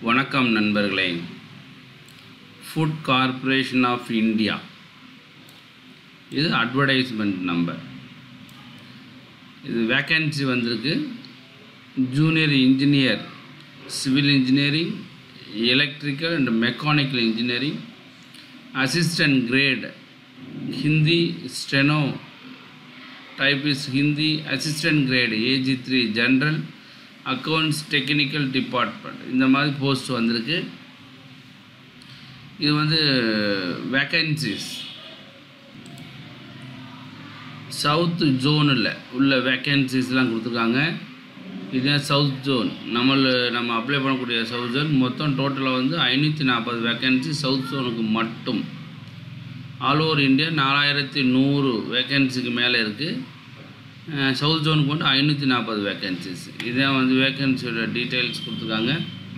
வணக்கம் நண்பர்களே food corporation of India இது அட்வர்டைஸ்மெண்ட் நம்பர் இது வேக்கன்சி வந்திருக்கு junior engineer civil engineering electrical and mechanical engineering assistant grade Hindi steno typist Hindi assistant grade AG three general accounts technical department இந்த மாதிரி post வந்திருக்கு இது வந்து வேக்கன்சிஸ் சவுத் ஜோனில் உள்ள வேக்கன்சிஸ்லாம் கொடுத்துருக்காங்க இதுதான் சவுத் ஜோன் நம்மள நம்ம அப்ளை பண்ணக்கூடிய சவுத் ஜோன் மொத்தம் டோட்டலாக வந்து ஐநூற்றி நாற்பது வேக்கன்சி சவுத் ஜோனுக்கு மட்டும் ஆல் ஓவர் இந்தியா நாலாயிரத்தி நூறு வேக்கன்சிக்கு மேலே இருக்குது சவுத் ஜோனுக்கு மட்டும் ஐநூற்றி நாற்பது வேக்கன்சிஸ் இதான் வந்து வேக்கன்சியோட டீட்டெயில்ஸ் கொடுத்துருக்காங்க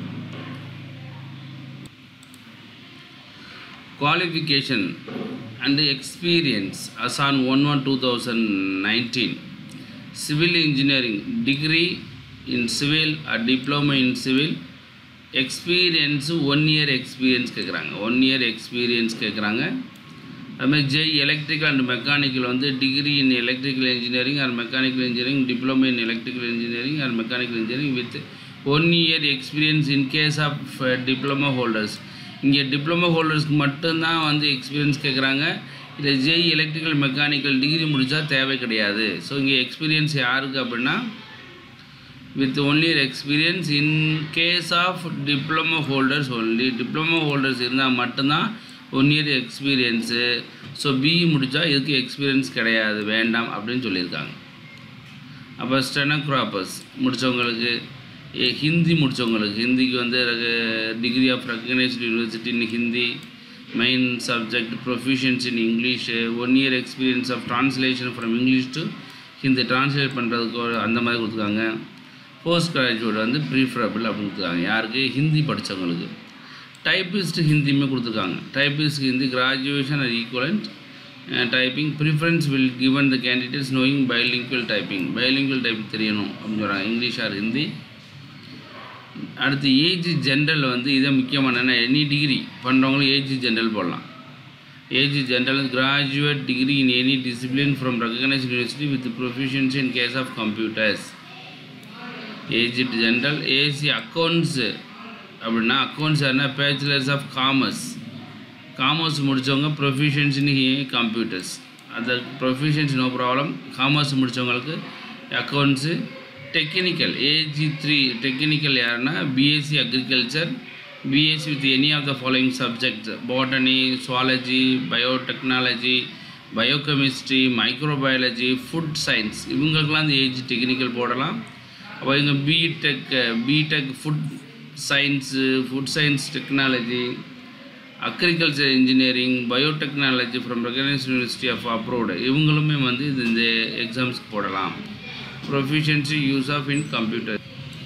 qualification and experience as on one one two thousand nineteen civil engineering degree in civil diploma in civil experience one year experience கேட்குறாங்க ஒன் இயர் எக்ஸ்பீரியன்ஸ் கேட்குறாங்க அதுமாதிரி ஜெய் எலக்ட்ரிக்கல் அண்ட் மெக்கானிக்கல் வந்து degree in electrical engineering or mechanical engineering diploma in electrical engineering or mechanical engineering with one year experience in case of diploma holders இங்கே diploma ஹோல்டர்ஸ்க்கு மட்டும்தான் வந்து experience கேட்குறாங்க இல்லை ஜெய் எலக்ட்ரிக்கல் மெக்கானிக்கல் டிகிரி முடித்தா தேவை கிடையாது ஸோ இங்கே எக்ஸ்பீரியன்ஸ் யாருக்கு அப்படின்னா with only experience in case of diploma holders only diploma holders இருந்தால் மட்டும்தான் one year experience so BE முடித்தா இதுக்கு எக்ஸ்பீரியன்ஸ் கிடையாது வேண்டாம் அப்படின்னு சொல்லியிருக்காங்க அப்போ ஸ்டெனோக்ராப்பர்ஸ் முடித்தவங்களுக்கு ஹிந்தி முடித்தவங்களுக்கு ஹிந்திக்கு வந்து degree of recognised university in Hindi main subject proficiency in English one year experience of translation from English to Hindi translate பண்ணுறதுக்கு ஒரு அந்த மாதிரி கொடுத்துருக்காங்க போஸ்ட் கிராஜுவேட் வந்து ப்ரீஃபரபிள் அப்படின்னு கொடுத்துருக்காங்க யாருக்கு ஹிந்தி படித்தவங்களுக்கு டைப்பிஸ்ட் ஹிந்தியுமே கொடுத்துருக்காங்க typist Hindi graduation or equivalent typing preference will given the candidates knowing bilingual typing bilingual typing தெரியணும் அப்படின்னு சொல்கிறாங்க இங்கிலீஷ் ஆர் ஹிந்தி அடுத்து ஏஜ் ஜென்ரல் வந்து இதை முக்கியமான எனி டிகிரி பண்ணுறவங்களும் ஏஜ் ஜென்ரல் போடலாம் AG general graduate degree in any discipline from recognised university with proficiency in case of computers AG general AC accounts அப்படின்னா அக்கௌண்ட்ஸ் யாருன்னா பேச்சுலர்ஸ் ஆஃப் காமர்ஸ் காமர்ஸ் முடித்தவங்க proficiency in computers அந்த proficiency no problem commerce முடித்தவங்களுக்கு accounts technical AG three technical யாருன்னா BSc agriculture BSc with any of the following subjects botany zoology biotechnology biochemistry microbiology food science இவங்களுக்கெல்லாம் அந்த age technical போடலாம் அப்போ இங்கே BTech BTech food science food science technology agriculture engineering biotechnology from recognise university of abroad இவங்களுமே வந்து இது இந்த எக்ஸாம்ஸ்க்கு போடலாம் proficiency use of in computer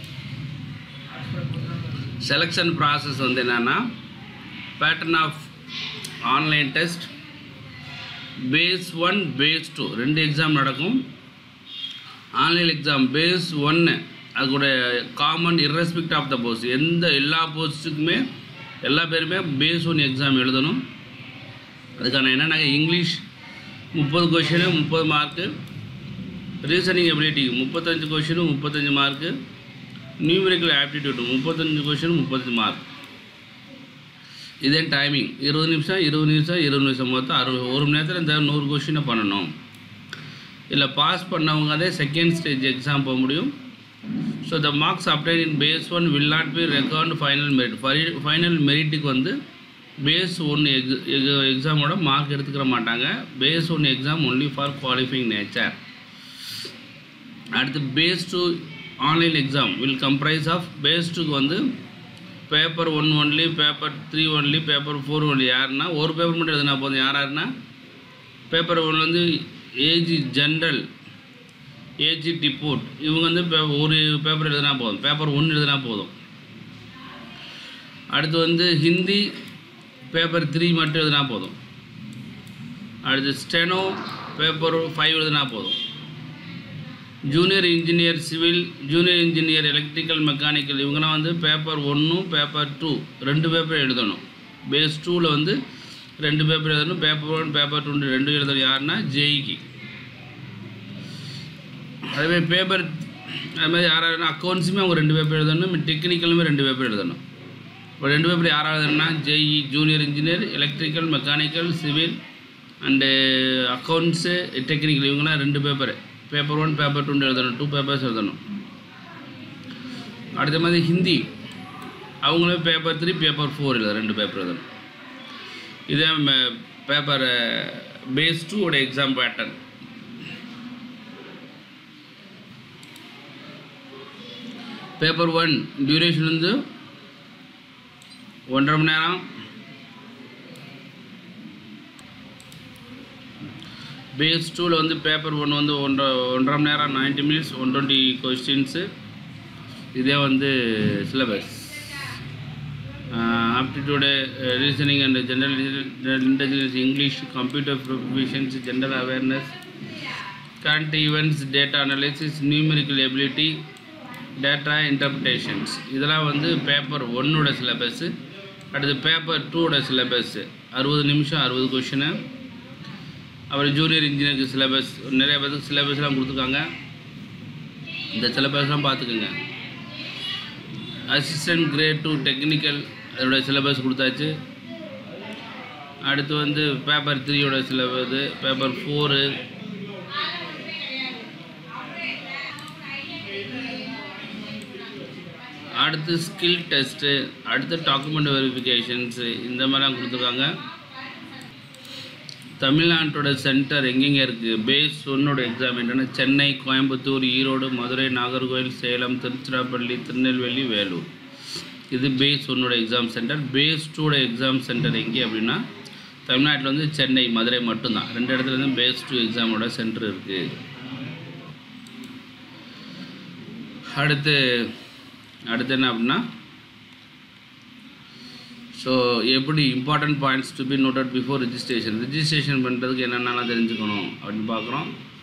selection process வந்து என்னென்னா pattern of online test phase one phase two ரெண்டு எக்ஸாம் நடக்கும் ஆன்லைன் எக்ஸாம் பேஸ் ஒன்று அதுக்கூட common irrespect of the post எந்த எல்லா போஸ்ட்டுக்குமே எல்லா பேருமே பேஸ் ஒன் எக்ஸாம் எழுதணும் அதுக்கான என்னென்னா இங்கிலீஷ் முப்பது கொஷினு முப்பது மார்க்கு ரீசனிங் எபிலிட்டி முப்பத்தஞ்சு கொஷினு முப்பத்தஞ்சு மார்க்கு நியூமரிக்கல் ஆப்டிடியூட் முப்பத்தஞ்சு கொஷின் முப்பத்தஞ்சு மார்க் இதே டைமிங் இருபது நிமிஷம் இருபது நிமிஷம் இருபது நிமிஷம் மொத்தம் அறுபது ஒரு மணி நேரத்தில் இந்த நூறு கொஷினை பண்ணணும் இல்லை பாஸ் பண்ணவங்க அதே செகண்ட் ஸ்டேஜ் எக்ஸாம் போக முடியும் so the marks obtain in phase one will not be record final merit final மெரிட்டுக்கு வந்து பேஸ் ஒன் எக் எக்ஸாமோட மார்க் எடுத்துக்கிற மாட்டாங்க phase one exam only for qualifying nature அடுத்து phase two online exam will comprise of phase டூக்கு வந்து paper one only paper three only paper four only யாருன்னா ஒரு பேப்பர் மட்டும் எழுதுனா போதும் யார் யாருன்னா பேப்பர் ஒன் வந்து ஏஜி ஜென்ரல் ஏஜி டிப்போர்ட் இவங்க வந்து ஒரு பேப்பர் எழுதினா போதும் பேப்பர் ஒன்று எழுதினா போதும் அடுத்து வந்து ஹிந்தி பேப்பர் த்ரீ மட்டும் எழுதினா போதும் அடுத்து ஸ்டெனோ பேப்பர் ஃபைவ் எழுதினா போதும் junior engineer civil junior engineer electrical mechanical இவங்கெல்லாம் வந்து பேப்பர் ஒன்றும் பேப்பர் டூ ரெண்டு பேப்பர் எழுதணும் பேஸ் டூவில் வந்து ரெண்டு பேப்பர் எழுதணும் பேப்பர் ஒன் பேப்பர் டூ ரெண்டு எழுதணும் யாருன்னா ஜேஇக்கு அதுவே பேப்பர் அது மாதிரி யாராவது அக்கௌண்ட்ஸுமே அவங்க ரெண்டு பேப்பர் எழுதணும் டெக்னிக்கலுமே ரெண்டு பேப்பர் எழுதணும் இப்போ ரெண்டு பேப்பர் யார் எழுதணும்னா JE junior engineer electrical mechanical civil and accounts technical இவங்களாம் ரெண்டு paper paper one paper two எழுதணும் டூ பேப்பர்ஸ் எழுதணும் அடுத்த மாதிரி ஹிந்தி அவங்களே பேப்பர் த்ரீ பேப்பர் ஃபோர் எழுத ரெண்டு பேப்பர் எழுதணும் இதே பேப்பர் பேஸ் டூவோட exam pattern paper one duration வந்து ஒன்றரை மணி நேரம் பேஸ் டூவில் வந்து பேப்பர் ஒன் வந்து ஒன்றரை ஒன்றரை மணி நேரம் ninety minutes one twenty questions இதே வந்து syllabus aptitude reasoning and general intelligence English computer proficiency general awareness current events data analysis numerical ability data interpretations இதெல்லாம் வந்து பேப்பர் ஒன்னோட சிலபஸ்ஸு அடுத்து பேப்பர் டூவோட சிலபஸ்ஸு அறுபது நிமிஷம் அறுபது கொஷினு அப்புறம் ஜூனியர் இன்ஜினியருக்கு சிலபஸ் நிறைய பேருக்கு சிலபஸ்லாம் கொடுத்துருக்காங்க இந்த சிலபஸ்லாம் பார்த்துக்குங்க அசிஸ்டன்ட் கிரேட் டூ டெக்னிக்கல் அதோட சிலபஸ் கொடுத்தாச்சு அடுத்து வந்து பேப்பர் த்ரீயோட சிலபஸ் பேப்பர் ஃபோரு அடுத்து ஸ்கில் டெஸ்ட்டு அடுத்து டாக்குமெண்ட் வெரிஃபிகேஷன்ஸு இந்த மாதிரிலாம் கொடுத்துருக்காங்க தமிழ்நாட்டோட சென்டர் எங்கெங்கே இருக்குது பேஸ் ஒன்னோட எக்ஸாம் என்னென்னா சென்னை கோயம்புத்தூர் ஈரோடு மதுரை நாகர்கோவில் சேலம் திருச்சிராப்பள்ளி திருநெல்வேலி வேலூர் இது பேஸ் ஒன்னோட எக்ஸாம் சென்டர் பேஸ் டூட எக்ஸாம் சென்டர் எங்கே அப்படின்னா தமிழ்நாட்டில் வந்து சென்னை மதுரை மட்டும்தான் ரெண்டு இடத்துல இருந்து பேஸ் டூ எக்ஸாமோட சென்டர் இருக்குது அடுத்து அடுத்து என்ன அப்படின்னா ஸோ எப்படி important points to be noted before registration registration பண்ணுறதுக்கு என்னென்னலாம் தெரிஞ்சுக்கணும் அப்படின்னு பார்க்குறோம்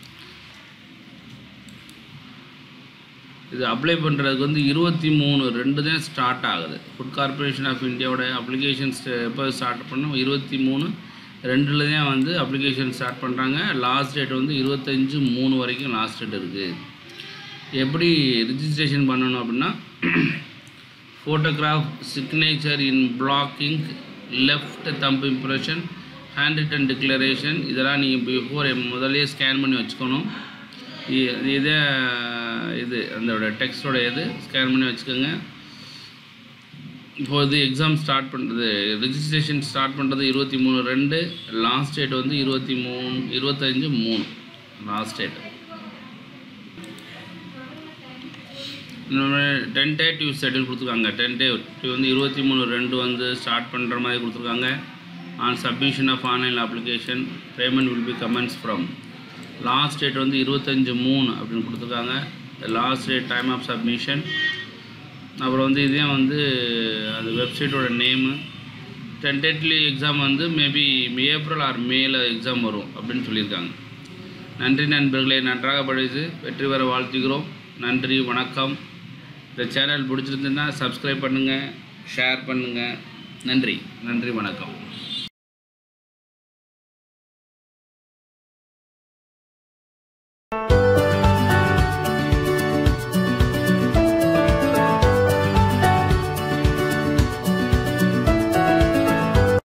இது அப்ளை பண்ணுறதுக்கு வந்து இருபத்தி மூணு ரெண்டு தான் ஸ்டார்ட் ஆகுது ஃபுட் கார்ப்பரேஷன் ஆஃப் இந்தியாவோட அப்ளிகேஷன்ஸ் எப்போ ஸ்டார்ட் பண்ணோம் இருபத்தி மூணு ரெண்டில் தான் வந்து அப்ளிகேஷன் ஸ்டார்ட் பண்ணுறாங்க லாஸ்ட் டேட் வந்து இருபத்தஞ்சு மூணு வரைக்கும் லாஸ்ட் டேட் இருக்குது எப்படி ரிஜிஸ்ட்ரேஷன் பண்ணணும் அப்படின்னா photograph signature in blocking left thumb impression hand written declaration இதெல்லாம் நீங்கள் பிஃபோர் முதல்லயே ஸ்கேன் பண்ணி வச்சுக்கணும் இ- இதே இது அதோட டெக்ஸ்டோட இது ஸ்கேன் பண்ணி வச்சுக்கோங்க இப்போ இது எக்ஸாம் ஸ்டார்ட் பண்ணுறது ரிஜிஸ்ட்ரேஷன் ஸ்டார்ட் பண்ணுறது இருபத்தி மூணு ரெண்டு லாஸ்ட் டேட் வந்து இருபத்தி மூணு இருபத்தஞ்சு மூணு லாஸ்ட் டேட் இன்னொன்று டென்டேட்டிவ் ஷெட்யூல் கொடுத்துருக்காங்க டென்டேட்டிவ் வந்து இருபத்தி மூணு ரெண்டு வந்து ஸ்டார்ட் பண்ணுற மாதிரி கொடுத்துருக்காங்க on submission of online application payment will be commence from last date வந்து இருபத்தஞ்சு மூணு அப்படின்னு கொடுத்துருக்காங்க last date time of submission அப்புறம் வந்து இதே வந்து அந்த வெப்சைட்டோட நேமு டென்டேட்லி எக்ஸாம் வந்து மேபி ஏப்ரல் ஆர் மேல எக்ஸாம் வரும் அப்படின்னு சொல்லியிருக்காங்க நன்றி நண்பர்களே நன்றாக படித்து வெற்றி பெற வாழ்த்துகிறோம் நன்றி வணக்கம் இந்த சேனல் பிடிச்சிருந்துன்னா சப்ஸ்கிரைப் பண்ணுங்கள் ஷேர் பண்ணுங்கள் நன்றி நன்றி வணக்கம்